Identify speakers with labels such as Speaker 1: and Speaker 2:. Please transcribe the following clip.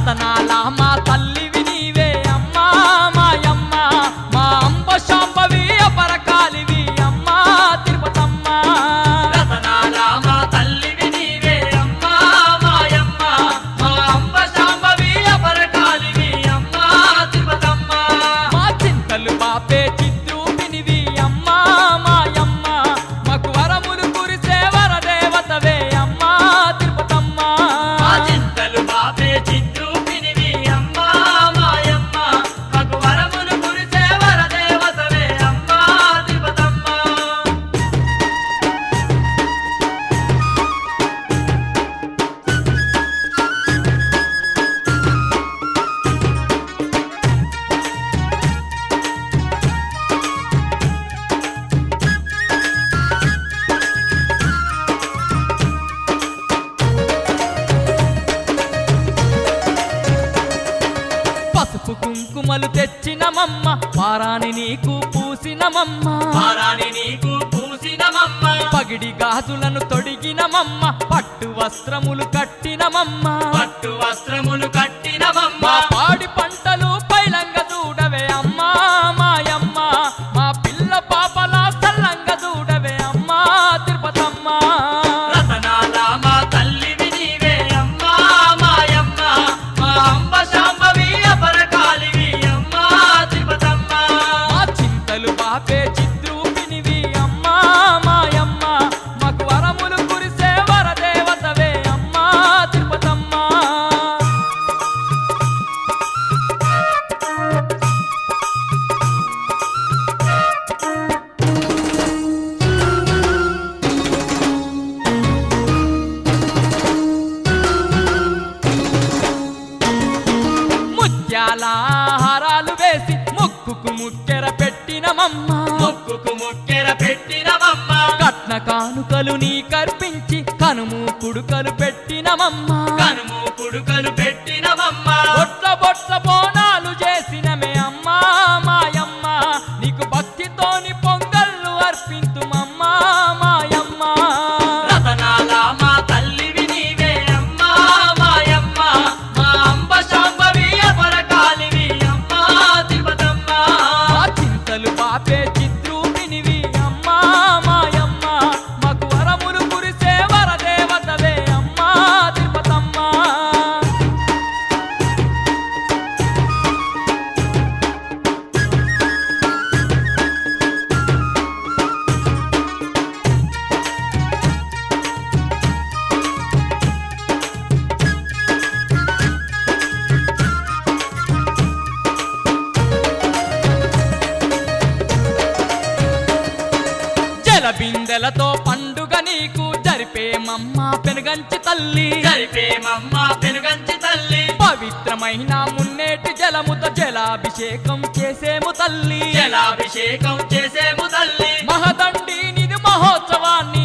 Speaker 1: రతనాల మా తల్లివి నీవే అమ్మా మాయమ్మ మా అంబ శాంభవి అపరకాలివి అమ్మా తిరుపతమ్మ
Speaker 2: రతనాల మా తల్లివి నీవే అమ్మా మాయమ్మ మా అంబ శాంభవి అపరకాలివి అమ్మా తిరుపతమ్మ
Speaker 1: మా చింతలు బాపే చిద్రూపినివి అమ్మా మాయమ్మ మాకు వరములు కురిసే వరదేవతవే అమ్మా తిరుపతమ్మ
Speaker 2: మా చింతలు బాపే చిద్రూపినివి అమ్మా మాయమ్మ మాకు వరములు కురిసే వరదేవతవే అమ్మా తిరుపతమ్మ
Speaker 1: పసుపు కుంకుమలు తెచ్చినమమ్మ వారాని నీకు పూసినమమ్మ
Speaker 2: వారాని నీకు పూసినమమ్మ
Speaker 1: పగిడి గాజులను తొడిగినమమ్మ పట్టు వస్త్రములు కట్టినమమ్మ
Speaker 2: పట్టు వస్త్రములు కట్టినమమ్మ
Speaker 1: మా పాడి పంటలు పైలంగ చూడవే అమ్మా మాయమ్మ మా పిల్ల పాపల సల్లంగ చూడవే అమ్మా తిరుపతమ్మ
Speaker 2: రతనాల మా తల్లివి నీవే అమ్మా మాయమ్మ మా అంబ శాంభవి అపరకాలివి అమ్మా తిరుపతమ్మ
Speaker 1: మా చింతలు బాపే చిద్రూపినివి అమ్మా మాయమ్మ మాకు వరములు కురిసే వరదేవతవే అమ్మా తిరుపతమ్మ ముత్యాల హారాలు వేసి ముక్కుకు ముక్కెర పెట్టినమమ్మ
Speaker 2: మొక్కుకు ముక్కెర పెట్టినమమ్మ
Speaker 1: కట్న కానుకలు నీ కర్పించి కనుము కుడుకలు పెట్టినమమ్మ
Speaker 2: కనుము పుడుకలు పెట్టినమమ్మ
Speaker 1: బొట్ల బొట్ల బోనాలు చేసినమే అమ్మా మాయమ్మ నీకు భక్తితోని పొంగళ్ళు అర్పింతుమమ్మా మాయమ్మ
Speaker 2: రతనాల మా తల్లివి నీవే అమ్మా మాయమ్మ మా అంబ శాంభవి అపరకాలివి అమ్మా తిరుపతమ్మ
Speaker 1: మా చింతలు బాపే చిద్రూపినివి అమ్మా మాయమ్మ మాకు వరములు కురిసే వరదేవతవే అమ్మా తిరుపతమ్మ జల బిందెలతో పండుగ నీకు జరిపేమమ్మ పెనుగంచి తల్లి
Speaker 2: జరిపేమమ్మ పెనుగంచి తల్లి
Speaker 1: పవిత్రమైన మున్నేటి జలముతో జలాభిషేకం చేసేము తల్లి
Speaker 2: జలాభిషేకం చేసేము తల్లి
Speaker 1: మహదండి నిధి మహోత్సవాన్ని